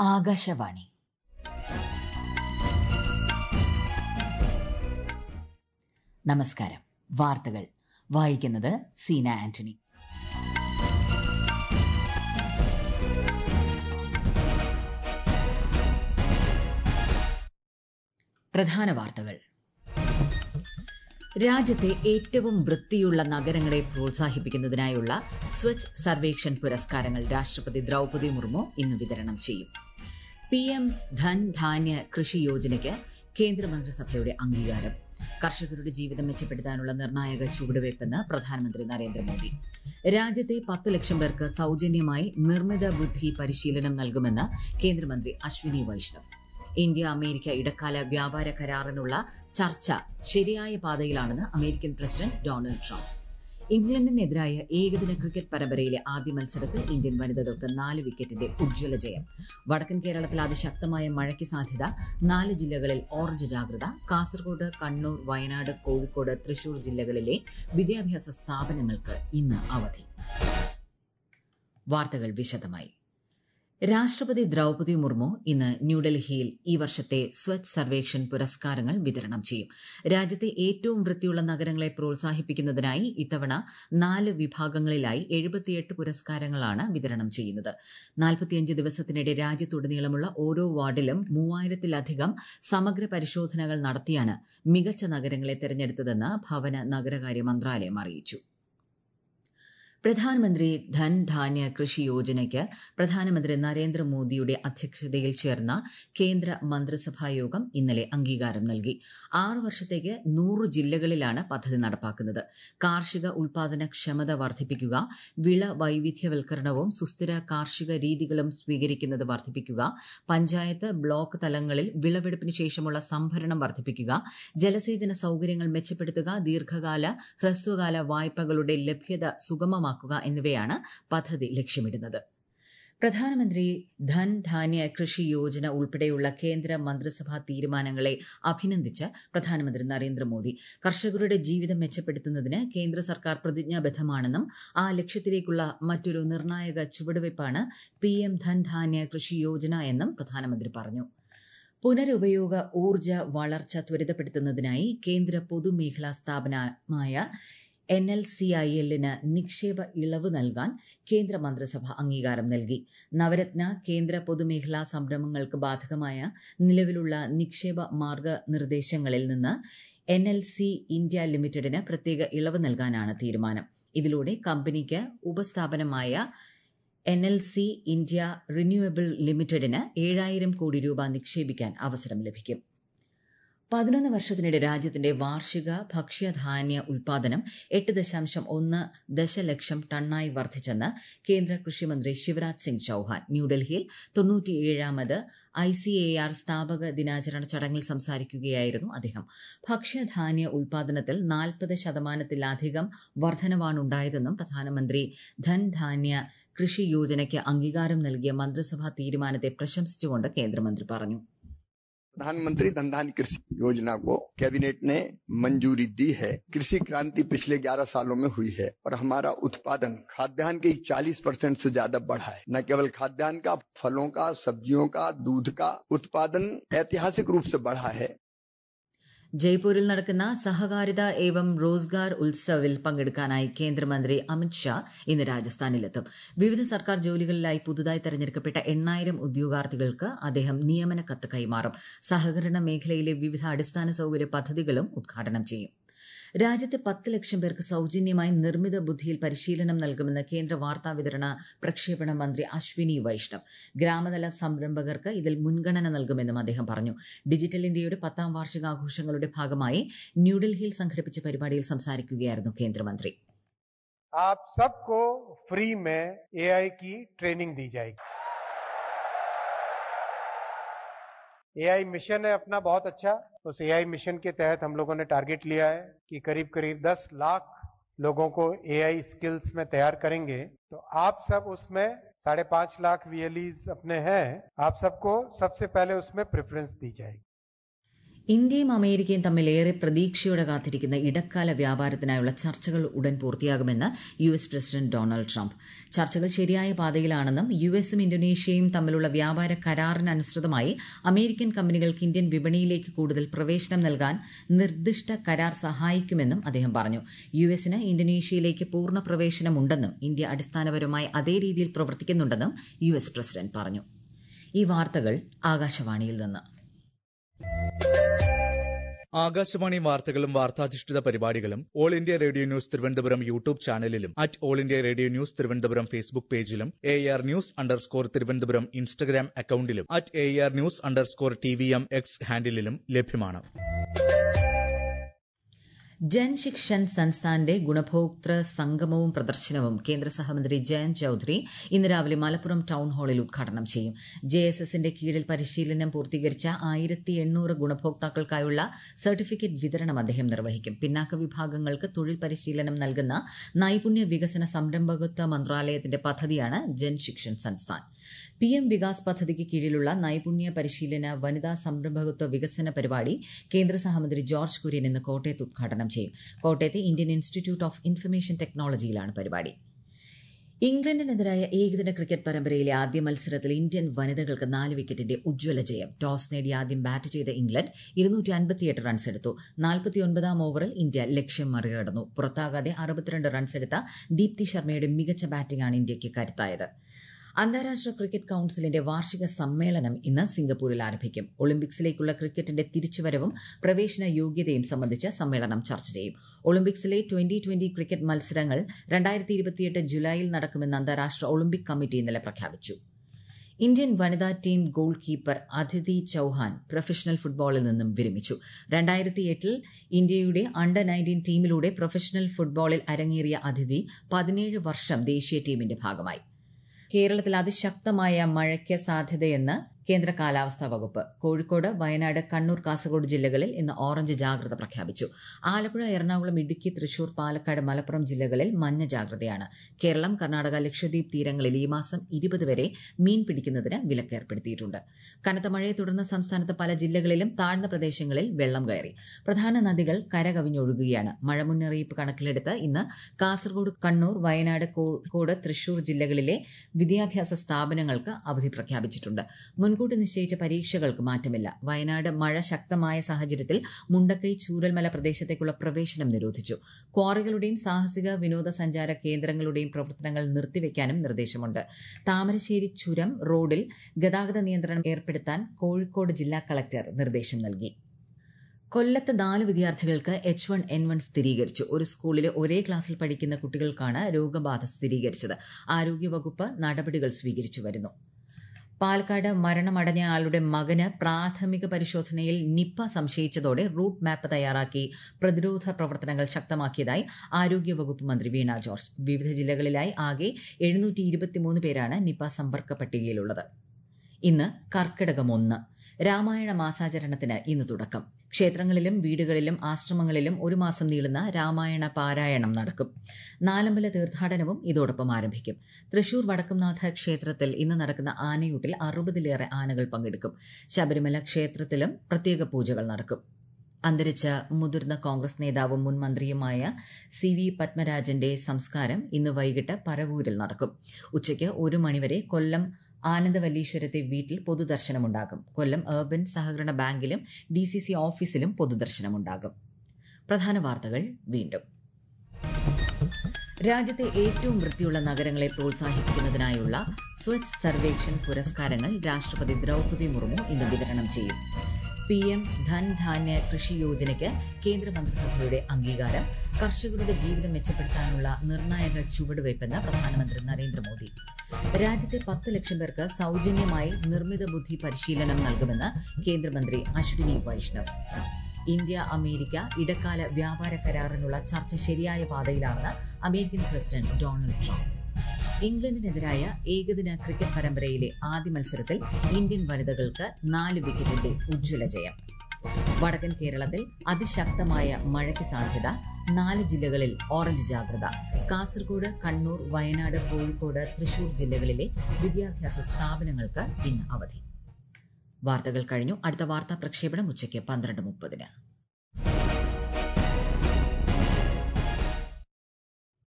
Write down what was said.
ആകാശവാണി നമസ്കാരം വാർത്തകൾ വായിക്കുന്നത് സീന ആന്റണി പ്രധാന വാർത്തകൾ രാജ്യത്തെ ഏറ്റവും വൃത്തിയുള്ള നഗരങ്ങളെ പ്രോത്സാഹിപ്പിക്കുന്നതിനായുള്ള സ്വച്ഛ് സർവേക്ഷൺ പുരസ്കാരങ്ങൾ രാഷ്ട്രപതി ദ്രൌപതി മുർമു ഇന്ന് വിതരണം ചെയ്യും പി എം ധൻ ധാന്യ കൃഷി യോജനയ്ക്ക് കേന്ദ്രമന്ത്രിസഭയുടെ അംഗീകാരം കർഷകരുടെ ജീവിതം മെച്ചപ്പെടുത്താനുള്ള നിർണായക ചുവടുവയ്പ്പെന്ന് പ്രധാനമന്ത്രി നരേന്ദ്രമോദി രാജ്യത്തെ പത്ത് ലക്ഷം പേർക്ക് സൌജന്യമായി നിർമ്മിത ബുദ്ധി പരിശീലനം നൽകുമെന്ന് കേന്ദ്രമന്ത്രി അശ്വിനി വൈഷ്ണവ് ഇന്ത്യ അമേരിക്ക ഇടക്കാല വ്യാപാര കരാറിനുള്ള ചർച്ച ശരിയായ പാതയിലാണെന്ന് അമേരിക്കൻ പ്രസിഡന്റ് ഡൊണാൾഡ് ട്രംപ് ഇംഗ്ലണ്ടിനെതിരായ ഏകദിന ക്രിക്കറ്റ് പരമ്പരയിലെ ആദ്യ മത്സരത്തിൽ ഇന്ത്യൻ വനിതകൾക്ക് നാല് വിക്കറ്റിന്റെ ഉജ്ജ്വല ജയം വടക്കൻ കേരളത്തിൽ അതിശക്തമായ മഴയ്ക്ക് സാധ്യത നാല് ജില്ലകളിൽ ഓറഞ്ച് ജാഗ്രത കാസർഗോഡ് കണ്ണൂർ വയനാട് കോഴിക്കോട് തൃശൂർ ജില്ലകളിലെ വിദ്യാഭ്യാസ സ്ഥാപനങ്ങൾക്ക് ഇന്ന് അവധി വാർത്തകൾ വിശദമായി രാഷ്ട്രപതി ദ്രൌപതി മുർമു ഇന്ന് ന്യൂഡൽഹിയിൽ ഈ വർഷത്തെ സ്വച്ഛ് സർവേക്ഷൺ പുരസ്കാരങ്ങൾ വിതരണം ചെയ്യും രാജ്യത്തെ ഏറ്റവും വൃത്തിയുള്ള നഗരങ്ങളെ പ്രോത്സാഹിപ്പിക്കുന്നതിനായി ഇത്തവണ നാല് വിഭാഗങ്ങളിലായി എഴുപത്തിയെട്ട് പുരസ്കാരങ്ങളാണ് വിതരണം ചെയ്യുന്നത് നാൽപ്പത്തിയഞ്ച് ദിവസത്തിനിടെ രാജ്യത്തുടനീളമുള്ള ഓരോ വാർഡിലും മൂവായിരത്തിലധികം സമഗ്ര പരിശോധനകൾ നടത്തിയാണ് മികച്ച നഗരങ്ങളെ തെരഞ്ഞെടുത്തതെന്ന് ഭവന നഗരകാര്യ മന്ത്രാലയം അറിയിച്ചു പ്രധാനമന്ത്രി ധൻ ധാന്യ കൃഷി യോജനയ്ക്ക് പ്രധാനമന്ത്രി നരേന്ദ്രമോദിയുടെ അധ്യക്ഷതയിൽ ചേർന്ന കേന്ദ്ര മന്ത്രിസഭാ യോഗം ഇന്നലെ അംഗീകാരം നൽകി ആറ് വർഷത്തേക്ക് നൂറ് ജില്ലകളിലാണ് പദ്ധതി നടപ്പാക്കുന്നത് കാർഷിക ഉൽപാദന ക്ഷമത വർദ്ധിപ്പിക്കുക വിള വൈവിധ്യവൽക്കരണവും സുസ്ഥിര കാർഷിക രീതികളും സ്വീകരിക്കുന്നത് വർദ്ധിപ്പിക്കുക പഞ്ചായത്ത് ബ്ലോക്ക് തലങ്ങളിൽ വിളവെടുപ്പിന് ശേഷമുള്ള സംഭരണം വർദ്ധിപ്പിക്കുക ജലസേചന സൌകര്യങ്ങൾ മെച്ചപ്പെടുത്തുക ദീർഘകാല ഹ്രസ്വകാല വായ്പകളുടെ ലഭ്യത സുഗമമാക്കുക എന്നിവയാണ് പദ്ധതി ലക്ഷ്യമിടുന്നത് പ്രധാനമന്ത്രി ധൻ ധാന്യ കൃഷി യോജന ഉൾപ്പെടെയുള്ള കേന്ദ്ര മന്ത്രിസഭാ തീരുമാനങ്ങളെ അഭിനന്ദിച്ച് പ്രധാനമന്ത്രി നരേന്ദ്രമോദി കർഷകരുടെ ജീവിതം മെച്ചപ്പെടുത്തുന്നതിന് കേന്ദ്ര സർക്കാർ പ്രതിജ്ഞാബദ്ധമാണെന്നും ആ ലക്ഷ്യത്തിലേക്കുള്ള മറ്റൊരു നിർണായക ചുവടുവയ്പ്പാണ് പി എം ധൻ ധാന്യ കൃഷി യോജന എന്നും പ്രധാനമന്ത്രി പറഞ്ഞു പുനരുപയോഗ ഊർജ്ജ വളർച്ച ത്വരിതപ്പെടുത്തുന്നതിനായി കേന്ദ്ര പൊതുമേഖലാ സ്ഥാപനമായ എൻ എൽ സി ഐ എല്ലിന് നിക്ഷേപ ഇളവ് നൽകാൻ കേന്ദ്ര മന്ത്രിസഭ അംഗീകാരം നൽകി നവരത്ന കേന്ദ്ര പൊതുമേഖലാ സംരംഭങ്ങൾക്ക് ബാധകമായ നിലവിലുള്ള നിക്ഷേപ മാർഗനിർദ്ദേശങ്ങളിൽ നിന്ന് എൻ എൽ സി ഇന്ത്യ ലിമിറ്റഡിന് പ്രത്യേക ഇളവ് നൽകാനാണ് തീരുമാനം ഇതിലൂടെ കമ്പനിക്ക് ഉപസ്ഥാപനമായ N L C India renewable ലിമിറ്റഡിന് ഏഴായിരം കോടി രൂപ നിക്ഷേപിക്കാൻ അവസരം ലഭിക്കും പതിനൊന്ന് വർഷത്തിനിടെ രാജ്യത്തിന്റെ വാർഷിക ഭക്ഷ്യധാന്യ ഉൽപാദനം എട്ട് ദശാംശം ഒന്ന് ദശലക്ഷം ടണ്ണായി വർദ്ധിച്ചെന്ന് കേന്ദ്ര കൃഷിമന്ത്രി ശിവരാജ് സിംഗ് ചൌഹാൻ ന്യൂഡൽഹിയിൽ തൊണ്ണൂറ്റിയേഴാമത് ഐ സി എ ആർ സ്ഥാപക ദിനാചരണ ചടങ്ങിൽ സംസാരിക്കുകയായിരുന്നു അദ്ദേഹം ഭക്ഷ്യധാന്യ ഉൽപാദനത്തിൽ നാൽപ്പത് ശതമാനത്തിലധികം വർധനവാണുണ്ടായതെന്നും പ്രധാനമന്ത്രി ധൻധാന്യ കൃഷി യോജനയ്ക്ക് അംഗീകാരം നൽകിയ മന്ത്രിസഭാ തീരുമാനത്തെ പ്രശംസിച്ചുകൊണ്ട് കേന്ദ്രമന്ത്രി പറഞ്ഞു प्रधानमंत्री धन धान्य कृषि योजना को कैबिनेट ने मंजूरी दी है कृषि क्रांति पिछले 11 सालों में हुई है और हमारा उत्पादन खाद्यान्न के 40 परसेंट से ज्यादा बढ़ा है न केवल खाद्यान्न का फलों का सब्जियों का दूध का उत्पादन ऐतिहासिक रूप से बढ़ा है ജയ്പൂരിൽ നടക്കുന്ന സഹകാരിത ഏവം റോസ്ഗാർ ഉത്സവിൽ പങ്കെടുക്കാനായി കേന്ദ്രമന്ത്രി അമിത്ഷാ ഇന്ന് രാജസ്ഥാനിലെത്തും വിവിധ സർക്കാർ ജോലികളിലായി പുതുതായി തെരഞ്ഞെടുക്കപ്പെട്ട എണ്ണായിരം ഉദ്യോഗാർത്ഥികൾക്ക് അദ്ദേഹം നിയമന കത്ത് കൈമാറും സഹകരണ മേഖലയിലെ വിവിധ അടിസ്ഥാന സൌകര്യ പദ്ധതികളും ഉദ്ഘാടനം ചെയ്യും രാജ്യത്തെ പത്ത് ലക്ഷം പേർക്ക് സൌജന്യമായി നിർമ്മിത ബുദ്ധിയിൽ പരിശീലനം നൽകുമെന്ന് കേന്ദ്ര വാർത്താ വിതരണ പ്രക്ഷേപണ മന്ത്രി അശ്വിനി വൈഷ്ണവ് ഗ്രാമതല സംരംഭകർക്ക് ഇതിൽ മുൻഗണന നൽകുമെന്നും അദ്ദേഹം പറഞ്ഞു ഡിജിറ്റൽ ഇന്ത്യയുടെ പത്താം വാർഷികാഘോഷങ്ങളുടെ ഭാഗമായി ന്യൂഡൽഹിയിൽ സംഘടിപ്പിച്ച പരിപാടിയിൽ സംസാരിക്കുകയായിരുന്നു കേന്ദ്രമന്ത്രി आप सबको फ्री में एआई की ट्रेनिंग दी जाएगी एआई मिशन है अपना बहुत अच्छा उस एआई मिशन के तहत हम लोगों ने टारगेट लिया है कि करीब करीब 10 लाख लोगों को एआई स्किल्स में तैयार करेंगे तो आप सब उसमें साढ़े पांच लाख वीएलईज अपने हैं आप सबको सबसे पहले उसमें प्रेफरेंस दी जाएगी ഇന്ത്യയും അമേരിക്കയും തമ്മിൽ ഏറെ പ്രതീക്ഷയോടെ കാത്തിരിക്കുന്ന ഇടക്കാല വ്യാപാരത്തിനായുള്ള ചർച്ചകൾ ഉടൻ പൂർത്തിയാകുമെന്ന് U S president Donald Trump ചർച്ചകൾ ശരിയായ പാതയിലാണെന്നും യു എസും ഇന്തോനേഷ്യയും തമ്മിലുള്ള വ്യാപാര കരാറിനനുസൃതമായി അമേരിക്കൻ കമ്പനികൾക്ക് ഇന്ത്യൻ വിപണിയിലേക്ക് കൂടുതൽ പ്രവേശനം നൽകാൻ നിർദ്ദിഷ്ട കരാർ സഹായിക്കുമെന്നും അദ്ദേഹം പറഞ്ഞു യു എസിന് ഇന്തോനേഷ്യയിലേക്ക് പൂർണ്ണ പ്രവേശനമുണ്ടെന്നും ഇന്ത്യ അടിസ്ഥാനപരമായി അതേ രീതിയിൽ പ്രവർത്തിക്കുന്നുണ്ടെന്നും യു എസ് പ്രസിഡന്റ് പറഞ്ഞു ഈ വാർത്തകൾ ആകാശവാണിയിൽ നിന്ന് ആകാശവാണി വാർത്തകളും വാർത്താധിഷ്ഠിത പരിപാടികളും all India radio news Thiruvananthapuram YouTube ചാനലിലും at all India radio news Thiruvananthapuram Facebook പേജിലും A R news underscore Thiruvananthapuram Instagram അക്കൌണ്ടിലും at A R news underscore T V M X ഹാൻഡിലും ലഭ്യമാണ് ജൻ ശിക്ഷൻ സംസ്ഥാന്റെ ഗുണഭോക്തൃ സംഗമവും പ്രദർശനവും കേന്ദ്ര സഹമന്ത്രി ജയന്ത് ചൌധരി ഇന്ന് രാവിലെ മലപ്പുറം ടൌൺ ഹാളിൽ ഉദ്ഘാടനം ചെയ്യും ജെ എസ് എസിന്റെ കീഴിൽ പരിശീലനം പൂർത്തീകരിച്ച ആയിരത്തി എണ്ണൂറ് ഗുണഭോക്താക്കൾക്കായുള്ള സർട്ടിഫിക്കറ്റ് വിതരണം അദ്ദേഹം നിർവഹിക്കും പിന്നാക്ക വിഭാഗങ്ങൾക്ക് തൊഴിൽ പരിശീലനം നൽകുന്ന നൈപുണ്യ വികസന സംരംഭകത്വ മന്ത്രാലയത്തിന്റെ പദ്ധതിയാണ് ജൻ ശിക്ഷൻ സംസ്ഥാൻ പി എം വികാസ് പദ്ധതിക്ക് കീഴിലുള്ള നൈപുണ്യ പരിശീലന വനിതാ സംരംഭകത്വ വികസന പരിപാടി കേന്ദ്ര സഹമന്ത്രി ജോർജ് കുര്യൻ ഇന്ന് കോട്ടയത്ത് ഉദ്ഘാടനം ചെയ്യും കോട്ടയത്തെ ഇന്ത്യൻ ഇൻസ്റ്റിറ്റ്യൂട്ട് ഓഫ് ഇൻഫർമേഷൻ ടെക്നോളജിയിലാണ് പരിപാടി ഇംഗ്ലണ്ടിനെതിരായ ഏകദിന ക്രിക്കറ്റ് പരമ്പരയിലെ ആദ്യ മത്സരത്തിൽ ഇന്ത്യൻ വനിതകൾക്ക് നാല് വിക്കറ്റിന്റെ ഉജ്ജ്വല ജയം ടോസ് നേടി ആദ്യം ബാറ്റ് ചെയ്ത ഇംഗ്ലണ്ട് ഇരുന്നൂറ്റി അൻപത്തിയെട്ട് റൺസ് എടുത്തു നാൽപ്പത്തിയൊൻപതാം ഓവറിൽ ഇന്ത്യ ലക്ഷ്യം മറികടന്നു പുറത്താകാതെ അറുപത്തിരണ്ട് റൺസ് എടുത്ത ദീപ്തി ശർമ്മയുടെ മികച്ച ബാറ്റിംഗാണ് ഇന്ത്യയ്ക്ക് കരുത്തായത് അന്താരാഷ്ട്ര ക്രിക്കറ്റ് കൌൺസിലിന്റെ വാർഷിക സമ്മേളനം ഇന്ന് സിംഗപ്പൂരിൽ ആരംഭിക്കും ഒളിമ്പിക്സിലേക്കുള്ള ക്രിക്കറ്റിന്റെ തിരിച്ചുവരവും പ്രവേശന യോഗ്യതയും സംബന്ധിച്ച് സമ്മേളനം ചർച്ച ചെയ്യും ഒളിമ്പിക്സിലെ ട്വന്റി ട്വന്റി ക്രിക്കറ്റ് മത്സരങ്ങൾ രണ്ടായിരത്തി ഇരുപത്തിയെട്ട് ജൂലൈയിൽ നടക്കുമെന്ന് അന്താരാഷ്ട്ര ഒളിമ്പിക് കമ്മിറ്റി ഇന്നലെ പ്രഖ്യാപിച്ചു ഇന്ത്യൻ വനിതാ ടീം ഗോൾ കീപ്പർ അതിഥി ചൌഹാൻ പ്രൊഫഷണൽ ഫുട്ബോളിൽ നിന്നും വിരമിച്ചു രണ്ടായിരത്തി എട്ടിൽ ഇന്ത്യയുടെ അണ്ടർ നയൻറ്റീൻ ടീമിലൂടെ പ്രൊഫഷണൽ ഫുട്ബോളിൽ അരങ്ങേറിയ അതിഥി പതിനേഴ് വർഷം ദേശീയ ടീമിന്റെ ഭാഗമായി കേരളത്തിൽ അതിശക്തമായ മഴയ്ക്ക് സാധ്യതയെന്ന് കേന്ദ്ര കാലാവസ്ഥാ വകുപ്പ് കോഴിക്കോട് വയനാട് കണ്ണൂർ കാസർഗോഡ് ജില്ലകളിൽ ഇന്ന് ഓറഞ്ച് ജാഗ്രത പ്രഖ്യാപിച്ചു ആലപ്പുഴ എറണാകുളം ഇടുക്കി തൃശൂർ പാലക്കാട് മലപ്പുറം ജില്ലകളിൽ മഞ്ഞ ജാഗ്രതയാണ് കേരളം കർണാടക ലക്ഷദ്വീപ് തീരങ്ങളിൽ ഈ മാസം ഇരുപത് വരെ മീൻ പിടിക്കുന്നതിന് വിലക്കേർപ്പെടുത്തിയിട്ടുണ്ട് കനത്ത മഴയെ തുടർന്ന് സംസ്ഥാനത്ത് പല ജില്ലകളിലും താഴ്ന്ന പ്രദേശങ്ങളിൽ വെള്ളം കയറി പ്രധാന നദികൾ കരകവിഞ്ഞൊഴുകുകയാണ് മഴ മുന്നറിയിപ്പ് കണക്കിലെടുത്ത് ഇന്ന് കാസർഗോഡ് കണ്ണൂർ വയനാട് കോഴിക്കോട് തൃശൂർ ജില്ലകളിലെ വിദ്യാഭ്യാസ സ്ഥാപനങ്ങൾക്ക് അവധി പ്രഖ്യാപിച്ചിട്ടുണ്ട് മുൻകൂട്ടി നിശ്ചയിച്ച പരീക്ഷകൾക്ക് മാറ്റമില്ല വയനാട് മഴ ശക്തമായ സാഹചര്യത്തിൽ മുണ്ടക്കൈ ചൂരൽമല പ്രദേശത്തേക്കുള്ള പ്രവേശനം നിരോധിച്ചു ക്വാറികളുടെയും സാഹസിക വിനോദസഞ്ചാര കേന്ദ്രങ്ങളുടെയും പ്രവർത്തനങ്ങൾ നിർത്തിവെക്കാനും നിർദ്ദേശമുണ്ട് താമരശ്ശേരി ചുരം റോഡിൽ ഗതാഗത നിയന്ത്രണം ഏർപ്പെടുത്താൻ കോഴിക്കോട് ജില്ലാ കളക്ടർ നിർദ്ദേശം നൽകി കൊല്ലത്ത് നാല് വിദ്യാർത്ഥികൾക്ക് എച്ച് വൺ എൻ വൺ സ്ഥിരീകരിച്ചു ഒരു സ്കൂളിലെ ഒരേ ക്ലാസ്സിൽ പഠിക്കുന്ന കുട്ടികൾക്കാണ് രോഗബാധ സ്ഥിരീകരിച്ചത് ആരോഗ്യവകുപ്പ് നടപടികൾ സ്വീകരിച്ചു വരുന്നു പാലക്കാട് മരണമടഞ്ഞ ആളുടെ മകന് പ്രാഥമിക പരിശോധനയിൽ നിപ്പ സംശയിച്ചതോടെ റൂട്ട് മാപ്പ് തയ്യാറാക്കി പ്രതിരോധ പ്രവർത്തനങ്ങൾ ശക്തമാക്കിയതായി ആരോഗ്യവകുപ്പ് മന്ത്രി വീണ ജോർജ് വിവിധ ജില്ലകളിലായി ആകെ എഴുന്നൂറ്റി പേരാണ് നിപ്പ സമ്പർക്ക പട്ടികയിലുള്ളത് ഇന്ന് കർക്കിടകം ഒന്ന് രാമായണ മാസാചരണത്തിന് ഇന്ന് തുടക്കം ക്ഷേത്രങ്ങളിലും വീടുകളിലും ആശ്രമങ്ങളിലും ഒരു മാസം നീളുന്ന രാമായണ പാരായണം നടക്കും നാലമ്പല തീർത്ഥാടനവും ഇതോടൊപ്പം ആരംഭിക്കും തൃശൂർ വടക്കുംനാഥ ക്ഷേത്രത്തിൽ ഇന്ന് നടക്കുന്ന ആനയൂട്ടിൽ അറുപതിലേറെ ആനകൾ പങ്കെടുക്കും ശബരിമല ക്ഷേത്രത്തിലും പ്രത്യേക പൂജകൾ നടക്കും അന്തരിച്ച മുതിർന്ന കോൺഗ്രസ് നേതാവും മുൻ മന്ത്രിയുമായ സി വി പത്മരാജന്റെ സംസ്കാരം ഇന്ന് വൈകിട്ട് പരവൂരിൽ നടക്കും ഉച്ചയ്ക്ക് ഒരു മണിവരെ കൊല്ലം ആനന്ദവല്ലീശ്വരത്തെ വീട്ടിൽ പൊതുദർശനമുണ്ടാകും കൊല്ലം ഏർബൻ സഹകരണ ബാങ്കിലും ഡി സി സി ഓഫീസിലും പൊതുദർശനമുണ്ടാകും പ്രധാന വാർത്തകൾ വീണ്ടും രാജ്യത്തെ ഏറ്റവും വൃത്തിയുള്ള നഗരങ്ങളെ പ്രോത്സാഹിപ്പിക്കുന്നതിനായുള്ള സ്വച്ഛ് സർവേക്ഷൺ പുരസ്കാരങ്ങൾ രാഷ്ട്രപതി ദ്രൌപദി മുർമു ഇന്ന് വിതരണം ചെയ്യും പി എം ധൻ ധാന്യ കൃഷി യോജനയ്ക്ക് കേന്ദ്രമന്ത്രിസഭയുടെ അംഗീകാരം കർഷകരുടെ ജീവിതം മെച്ചപ്പെടുത്താനുള്ള നിർണായക ചുവടുവയ്പ്പെന്ന് പ്രധാനമന്ത്രി നരേന്ദ്രമോദി രാജ്യത്തെ പത്ത് ലക്ഷം പേർക്ക് സൌജന്യമായി നിർമ്മിത ബുദ്ധി പരിശീലനം നൽകുമെന്ന് കേന്ദ്രമന്ത്രി അശ്വിനി വൈഷ്ണവ് ഇന്ത്യ അമേരിക്ക ഇടക്കാല വ്യാപാര കരാറിനുള്ള ചർച്ച ശരിയായ പാതയിലാണെന്ന് അമേരിക്കൻ പ്രസിഡന്റ് ഡൊണാൾഡ് ട്രംപ് ഇംഗ്ലണ്ടിനെതിരായ ഏകദിന ക്രിക്കറ്റ് പരമ്പരയിലെ ആദ്യ മത്സരത്തിൽ ഇന്ത്യൻ വനിതകൾക്ക് നാല് വിക്കറ്റിന്റെ ഉജ്ജ്വല ജയം വടക്കൻ കേരളത്തിൽ അതിശക്തമായ മഴയ്ക്ക് സാധ്യത നാല് ജില്ലകളിൽ ഓറഞ്ച് ജാഗ്രത കാസർഗോഡ് കണ്ണൂർ വയനാട് കോഴിക്കോട് തൃശൂർ ജില്ലകളിലെ വിദ്യാഭ്യാസ സ്ഥാപനങ്ങൾക്ക് ഇന്ന് അവധി വാർത്തകൾ കഴിഞ്ഞു അടുത്ത വാർത്താ പ്രക്ഷേപണം ഉച്ചയ്ക്ക് പന്ത്രണ്ട് മുപ്പതിന്